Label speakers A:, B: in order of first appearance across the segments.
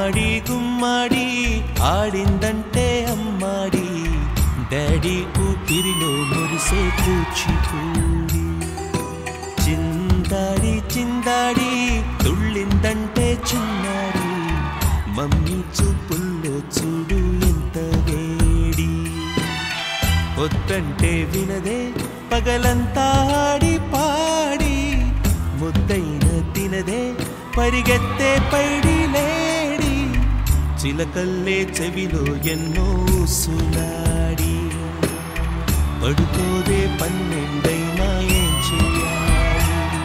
A: గుమ్మాడి గుమ్మాడి ఆడిందంటే అమ్మాడి డాడీ ఊపిరిలో మురిసే కూచిపూడి చిందాడి చిందాడి తుళ్ళిందంటే చిన్నాడి మమ్మీ చూపుల్లో చూడు ఎంత వేడి వద్దంటే వినదే పగలంతా ఆడి పాడి ముద్దైన తినదే పరిగెత్తే పైడి లేడి చిలకల్లే చెవిలో ఎన్నో సులాడి పడుకోదే పన్నెండైనా ఏం చేయాలి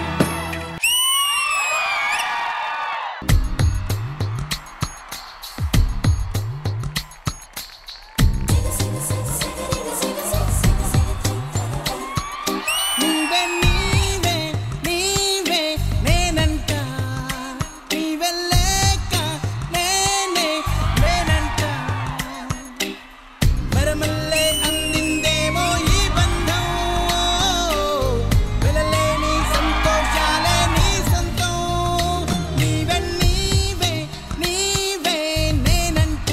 B: నీవే నీవే నీవే నేనంట నీవే లేక నేనే నేనంట మరమల్లే అందిందేమో ఈ బంధం వెలలేని సంతోషాలే నీ సొంతం నీవే నీవే నీవే నేనంట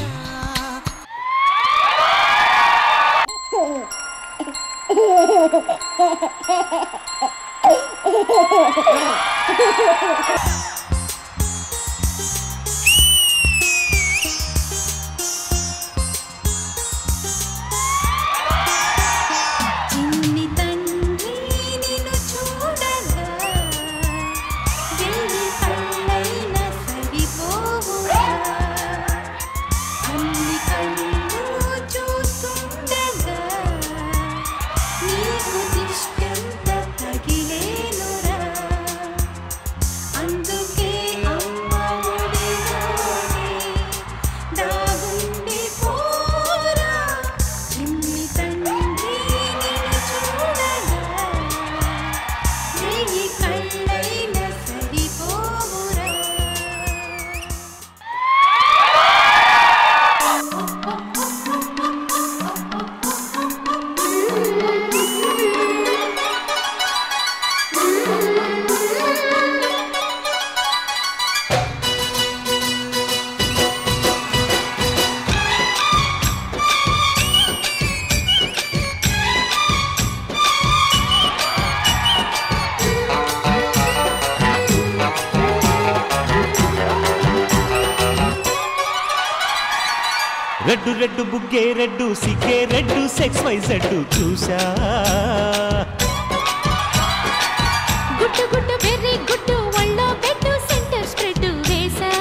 C: చిన్ని తండ్రి నిన్ను చూడగా వెయ్యి కళ్ళైన సరిపోవుగా అన్ని కళ్ళు చూస్తుండగా నీకు దిష్టంత తగిలేనురా అందుకే అమ్మ ఒడిలోనే దాగుండి పోరా చిన్ని తండ్రి నిన్ను చూడగా వెయ్యి కళ్ళైన సరిపోవురా
A: రెడ్డు రెడ్డు బుగ్గే రెడ్డు సిగ్గే రెడ్డు సెక్స్ వై జెడ్డు చూసా
C: గుట్టు గుట్టు వెర్రి గుట్టు ఒళ్ళో పెట్టు సెంటర్ స్ప్రెడ్ వేసా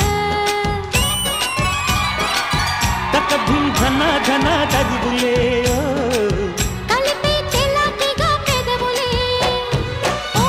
A: తక్క ధున్ ధన ధన తగులే
C: కలిపి తెల్లకిగా పెదవులే ఓ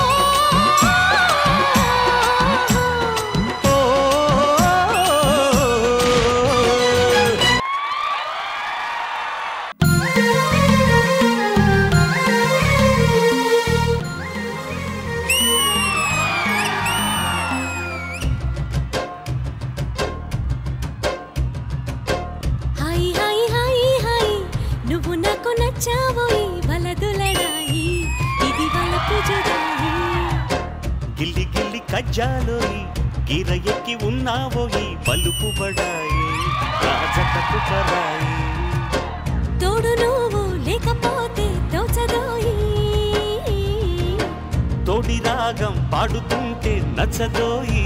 C: హాయ్ హాయ్ హాయ్ హాయ్ నువ్వు నాకు నచ్చావోయ్ వలదులడాయి ఇది వలపు జుదాయి
A: గిల్లి గిల్లి కజ్జాలోయి గిర ఎక్కి ఉన్నావోయి పలుపు బడాయి రాజతకు పరాయి
C: తోడు నువ్వు లేకపోతే దోచదోయి
A: తోడి రాగం పాడుతుంటే నచ్చదోయి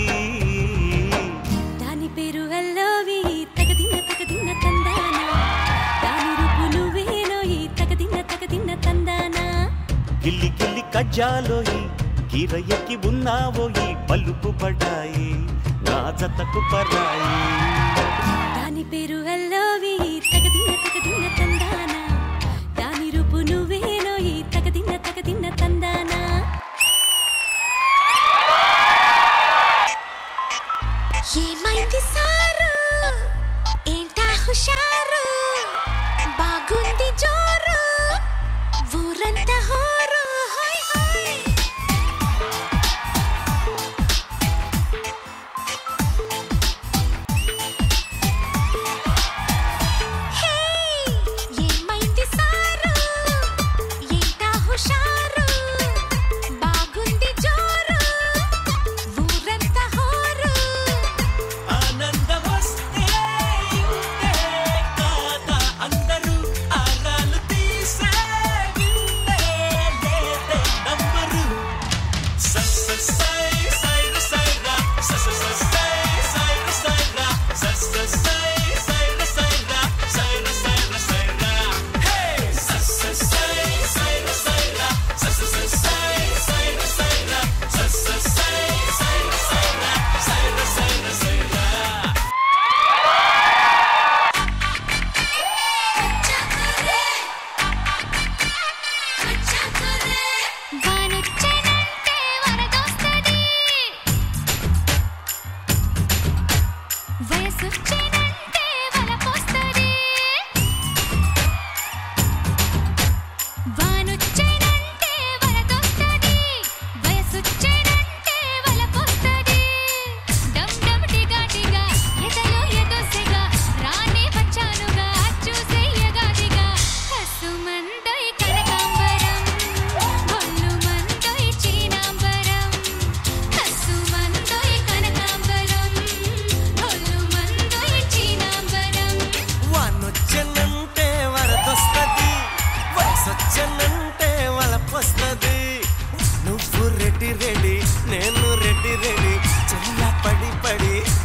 C: దాని పేరు అల్లోవి తగదిన్న తగదిన్న తందానా దాని రూపు నువ్వేనోయి తగదిన్న తగదిన్న తందానా
A: గిల్లి గిల్లి కజ్జాలోయి గిర ఎక్కి ఉన్నావోయి పలుపు బడాయి రాజతకు పరాయి
C: దాని పేరు అల్లోవి తగదిన్న తగదిన్న తందానా దాని రూపు నువ్వేనోయి తగదిన్న తగదిన్న తందానా
D: ఏమైంది సారు ఏంటా హుషారు బాగుంది జోరు ఊరంతా హోరు హాయ్ హాయ్ హే ఏమైంది సారు ఏంటా హుషారు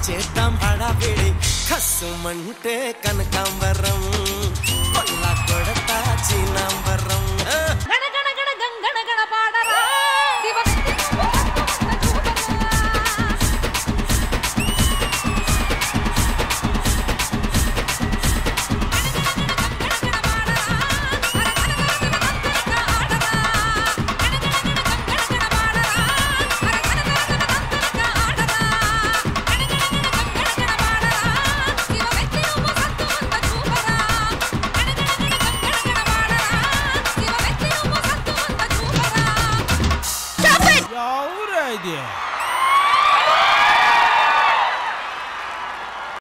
B: చేద్దాం హడావిడి కస్సుమంటే కనకాంబరం కొల్ల కొడతా చీనాంబరం